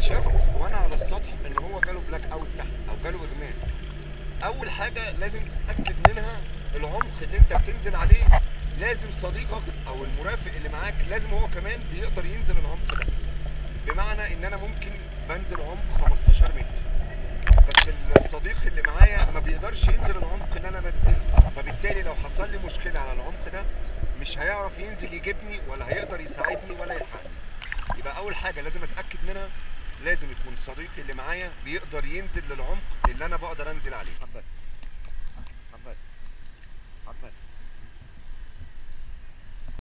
اكتشفت وانا على السطح ان هو جاله بلاك اوت تحت او جاله اغماء اول حاجه لازم تتاكد منها العمق اللي انت بتنزل عليه لازم صديقك او المرافق اللي معاك لازم هو كمان بيقدر ينزل العمق ده بمعنى ان انا ممكن بنزل عمق 15 متر بس الصديق اللي معايا ما بيقدرش ينزل العمق اللي انا بنزله فبالتالي لو حصل لي مشكله على العمق ده مش هيعرف ينزل يجيبني ولا هيقدر يساعدني ولا يلحقني يبقى اول حاجه لازم اتاكد منها لازم يكون صديقي اللي معايا بيقدر ينزل للعمق اللي انا بقدر انزل عليه محمد محمد محمد